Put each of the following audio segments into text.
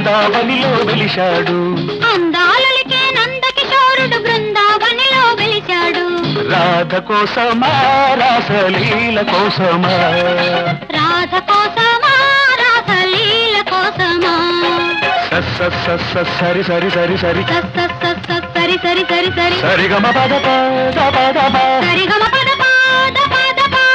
బృందావనిలో వెలిశాడు అందాలకే నందకిశోరుడు బృందావనిలో వెలిచాడు రాధ కోసమా రాసలీల కోసమా రాధ కోసమా రాసలీల కోసమా స స స స సరి సరి సరి సరి స స స స సరి సరి సరి సరి సరిగమ పద పద పద ప. సరిగమ పద పాద పాద పా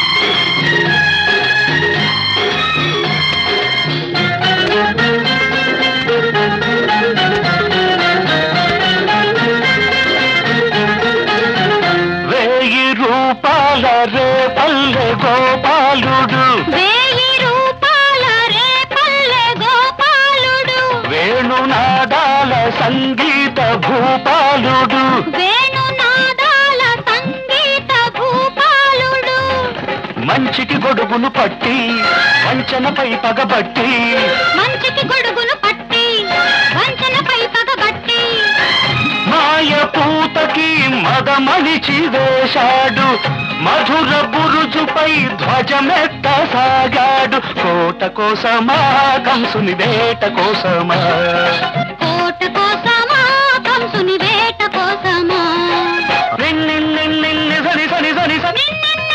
వేయి రూపాల రే పల్లె గోపాలుడు వేయి రూపాల రే పల్లె గోపాలుడు వేణునాదాల సంగీత భూపాలుడు వేణునాదాల సంగీత భూపాలుడు మంచికి గొడుగును పట్టి వంచనపై పగబట్టి మంచికి గొడుగును పట్టి వంచనపై పగబట్టి మాయ పూతకి మదమణిచి వేశాడు మధుర బురుజుపై ధ్వజమెత్త సాగాడు కోట కోసమా కంసుని వేట కోసమా కోట కోసమా కంసుని వేట కోసమా నిన్నిన్నిన్నిన్ని సని సని సని సని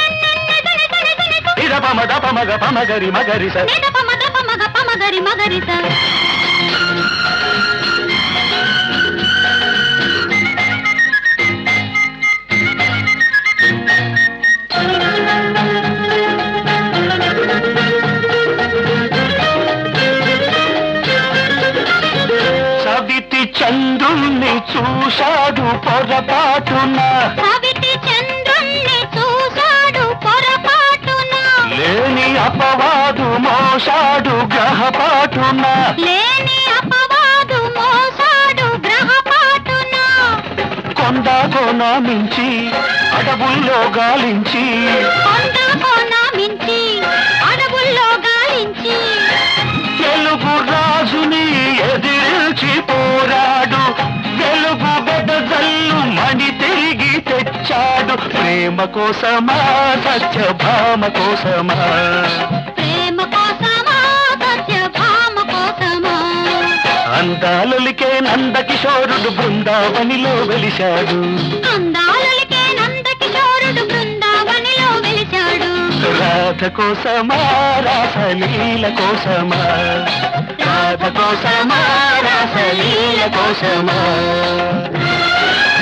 ఇద పమద పమగ పమగరి మగరి స నిదప మదప మగ పమగరి మగరిత సవితి చంద్రుణ్ణి చూశాడు పొరపాటున సవితి చంద్రుణ్ణి చూశాడు పొరపాటున లేని అపవాదు మోసాడు గ్రహపాటున లేని అపవాదు మోసాడు గ్రహపాటున కొండ కోన మించి అడవుల్లో గాలించి కొండ కోన మించి అడవుల్లో గాలించి తెలుగు రాజుని ఎదిరించి పోరాడు వెలుగు బెదజల్లు మణి తిరిగి తెచ్చాడు ప్రేమ కోసమా సత్యభామ కోసమా ప్రేమ కోసమా సత్యభామ కోసమా అందాలలికే నందకిశోరుడు బృందావనిలో వెలిశాడు అందాలకే నందకిశోరుడు బృందావనిలో వెలిచాడు రాధ కోసమా రాసలీల కోసమా రాధ కోసమా రాసలీల కోసమా